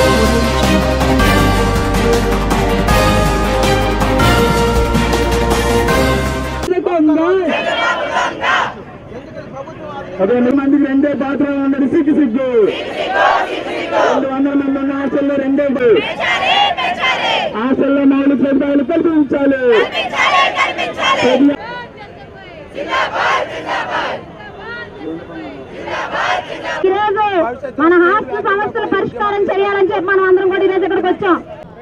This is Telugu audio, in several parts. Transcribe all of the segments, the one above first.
పదిహేను మందికి రెండే పాత్ర ఉన్నది సిగ్గు సిగ్గు రెండు వందల మంది ఉన్న హాస్టల్లో రెండే హాస్టల్లో మౌలిక సదుపాయాలు కల్పించాలి ఈరోజు మన హాస్టల్ సమస్యల పరిష్కారం చేయాలని చెప్పి మనం అందరం కూడా ఈరోజు ఇక్కడికి వచ్చాం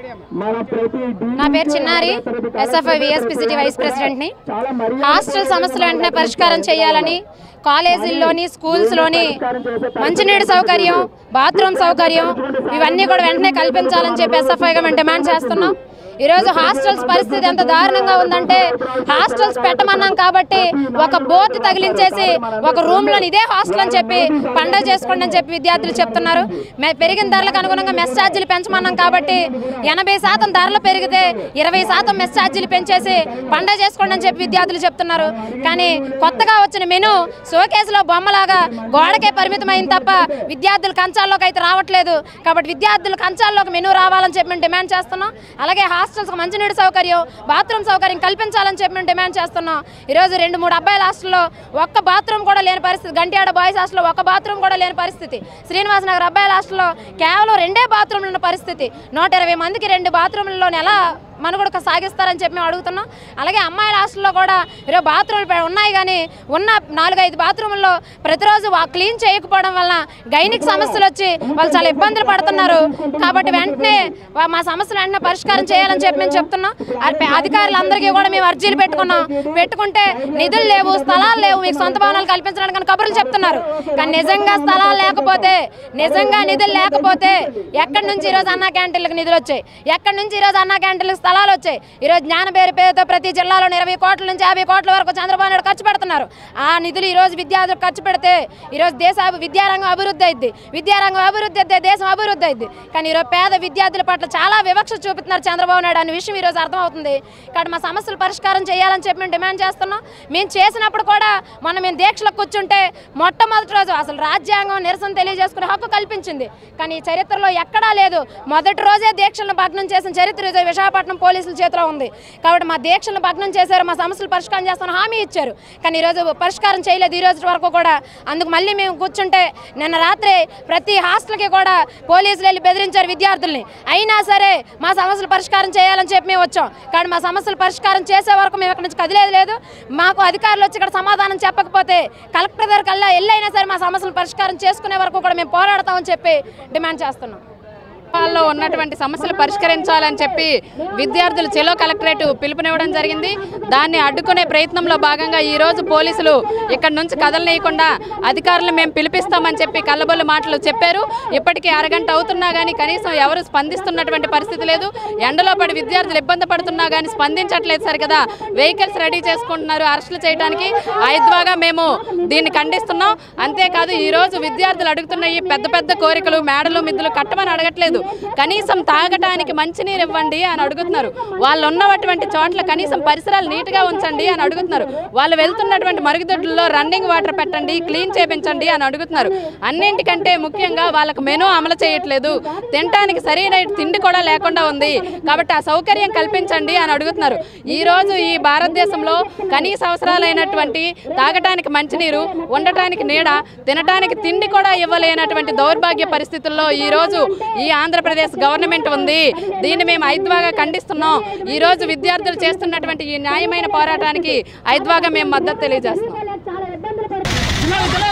మన ప్రతి నా పేరు చిన్నారి ఎస్ఎఫ్ఐ విఎస్పిసిటీ వైస్ ప్రెసిడెంట్ని హాస్టల్ సమస్యలు వెంటనే పరిష్కారం చేయాలని కాలేజీల్లోని స్కూల్స్లోని మంచినీటి సౌకర్యం బాత్రూమ్ సౌకర్యం ఇవన్నీ కూడా వెంటనే కల్పించాలని చెప్పి ఎస్ఎఫ్ఐగా మేము డిమాండ్ చేస్తున్నాం ఈరోజు హాస్టల్స్ పరిస్థితి ఎంత దారుణంగా ఉందంటే హాస్టల్స్ పెట్టమన్నాం కాబట్టి ఒక బోర్డు తగిలించేసి ఒక రూమ్ లో ఇదే హాస్టల్ అని చెప్పి పండగ చేసుకోండి అని చెప్పి విద్యార్థులు చెప్తున్నారు మే- పెరిగిన ధరలకు అనుగుణంగా మెస్ ఛార్జీలు పెంచమన్నాం కాబట్టి ఎనభై శాతం ధరలు పెరిగితే ఇరవై శాతం మెస్ ఛార్జీలు పెంచేసి పండగ చేసుకోండి అని చెప్పి విద్యార్థులు చెప్తున్నారు కానీ కొత్తగా వచ్చిన మెను షోకేసులో బొమ్మలాగా గోడకే పరిమితమైంది తప్ప విద్యార్థులు కంచాల్లోకి అయితే రావట్లేదు కాబట్టి విద్యార్థులు కంచాల్లోకి మెను రావాలని చెప్పి మేము డిమాండ్ చేస్తున్నాం అలాగే హాస్టల్స్కి మంచినీటి సౌకర్యం బాత్రూమ్ సౌకర్యం కల్పించాలని చెప్పి మేము డిమాండ్ చేస్తున్నాం ఈరోజు రెండు మూడు అబ్బాయిల హాస్టల్లో ఒక్క బాత్రూమ్ కూడా లేని పరిస్థితి గంటియాడ బాయ్స్ హాస్టల్లో ఒక్క బాత్రూమ్ కూడా లేని పరిస్థితి శ్రీనివాస నగర్ అబ్బాయిల హాస్టల్లో కేవలం రెండే బాత్రూమ్లు ఉన్న పరిస్థితి నూట ఇరవై మందికి రెండు బాత్రూమ్లలో ఎలా మనుగడ సాగిస్తారని చెప్పి మేము అడుగుతున్నాం అలాగే అమ్మాయిల హాస్టల్లో కూడా ఈరోజు బాత్రూమ్లు పె- ఉన్నాయి కానీ ఉన్న నాలుగైదు బాత్రూముల్లో ప్రతిరోజు వా- క్లీన్ చేయకపోవడం వల్ల గైనిక్ సమస్యలు వచ్చి వాళ్ళు చాలా ఇబ్బందులు పడుతున్నారు కాబట్టి వెంటనే వా- మా సమస్యలు వెంటనే పరిష్కారం చేయాలని చెప్పి మేము చెప్తున్నాం అ- అధికారులందరికీ కూడా మేము అర్జీలు పెట్టుకున్నాం పెట్టుకుంటే నిధులు లేవు స్థలాలు లేవు మీకు సొంత భవనాలు కల్పించడానికి అని కబుర్లు చెప్తున్నారు కానీ నిజంగా స్థలాలు లేకపోతే నిజంగా నిధులు లేకపోతే ఎక్కడి నుంచి ఈరోజు అన్నా క్యాంటీన్లకు నిధులు వచ్చాయి ఎక్కడి నుంచి ఈరోజు అన్నా క్యాంటీన్లకు స్థలాలు వచ్చాయి ఈరోజు జ్ఞానబేరి పేరుతో ప్రతి జిల్లాలో ఇరవై కోట్ల నుంచి యాభై కోట్ల వరకు చంద్రబాబు నాయుడు ఖర్చు పెడుతున్నారు ఆ నిధులు ఈ రోజు విద్యార్థులకు ఖర్చు పెడితే ఈరోజు దేశ అభి- విద్యారంగం అభివృద్ధి అయింది విద్యారంగం అభివృద్ధి అయితే దేశం అభివృద్ధి అయింది కానీ ఈరోజు పేద విద్యార్థుల పట్ల చాలా వివక్ష చూపుతున్నారు చంద్రబాబు నాయుడు అనే విషయం ఈరోజు అర్థమవుతుంది కాబట్టి మా సమస్యలు పరిష్కారం చేయాలని చెప్పి మేము డిమాండ్ చేస్తున్నాం మేము చేసినప్పుడు కూడా మొన్న మేము దీక్షలో కూర్చుంటే మొట్టమొదటి రోజు అసలు రాజ్యాంగం నిరసన తెలియజేసుకునే హక్కు కల్పించింది కానీ ఈ చరిత్రలో ఎక్కడా లేదు మొదటి రోజే దీక్షలను భగ్నం చేసిన చరిత్ర ఈరోజు విశాఖపట్నం పోలీసుల చేతిలో ఉంది కాబట్టి మా దీక్షలను భగ్నం చేశారు మా సమస్యలు పరిష్కారం చేస్తామని హామీ ఇచ్చారు కానీ ఈరోజు పరిష్కారం చేయలేదు ఈ రోజు వరకు కూడా అందుకు మళ్ళీ మేము కూర్చుంటే నిన్న రాత్రి ప్రతి హాస్టల్కి కూడా పోలీసులు వెళ్ళి బెదిరించారు విద్యార్థుల్ని అయినా సరే మా సమస్యలు పరిష్కారం చేయాలని చెప్పి మేము వచ్చాం కానీ మా సమస్యలు పరిష్కారం చేసే వరకు మేము ఇక్కడ నుంచి కదిలేదు లేదు మాకు అధికారులు వచ్చి ఇక్కడ సమాధానం చెప్పకపోతే కలెక్టర్ దగ్గర కల్లా వెళ్ళైనా సరే మా సమస్యలు పరిష్కారం చేసుకునే వరకు కూడా మేము పోరాడతామని చెప్పి డిమాండ్ చేస్తున్నాం లో ఉన్నటువంటి సమస్యలు పరిష్కరించాలని చెప్పి విద్యార్థులు చెలో కలెక్టరేట్ పిలుపునివ్వడం జరిగింది దాన్ని అడ్డుకునే ప్రయత్నంలో భాగంగా ఈ రోజు పోలీసులు ఇక్కడ నుంచి కదలనీయకుండా అధికారులు మేము పిలిపిస్తామని చెప్పి కళ్ళబొల్లి మాటలు చెప్పారు ఇప్పటికీ అరగంట అవుతున్నా కానీ కనీసం ఎవరు స్పందిస్తున్నటువంటి పరిస్థితి లేదు ఎండలో పడి విద్యార్థులు ఇబ్బంది పడుతున్నా కానీ స్పందించట్లేదు సరి కదా వెహికల్స్ రెడీ చేసుకుంటున్నారు అరెస్టులు చేయడానికి ఐద్వాగా మేము దీన్ని ఖండిస్తున్నాం అంతేకాదు ఈ రోజు విద్యార్థులు అడుగుతున్న ఈ పెద్ద పెద్ద కోరికలు మేడలు మిద్దులు కట్టమని అడగట్లేదు కనీసం తాగటానికి మంచినీరు ఇవ్వండి అని అడుగుతున్నారు వాళ్ళు ఉన్నటువంటి చోట్ల కనీసం పరిసరాలు నీట్గా ఉంచండి అని అడుగుతున్నారు వాళ్ళు వెళ్తున్నటువంటి మరుగుదొడ్లలో రన్నింగ్ వాటర్ పెట్టండి క్లీన్ చేపించండి అని అడుగుతున్నారు అన్నింటికంటే ముఖ్యంగా వాళ్ళకు మెనూ అమలు చేయట్లేదు తినడానికి సరైన తిండి కూడా లేకుండా ఉంది కాబట్టి ఆ సౌకర్యం కల్పించండి అని అడుగుతున్నారు ఈ రోజు ఈ భారతదేశంలో కనీస అవసరాలైనటువంటి తాగటానికి మంచినీరు ఉండటానికి నీడ తినటానికి తిండి కూడా ఇవ్వలేనటువంటి దౌర్భాగ్య పరిస్థితుల్లో ఈ రోజు ఈ ఆంధ్రప్రదేశ్ గవర్నమెంట్ ఉంది దీన్ని మేము ఐద్వాగా ఖండిస్తున్నాం ఈ రోజు విద్యార్థులు చేస్తున్నటువంటి ఈ న్యాయమైన పోరాటానికి ఐద్వాగా మేము మద్దతు తెలియజేస్తున్నాం చాలా ఇబ్బందులు పడుతున్నారు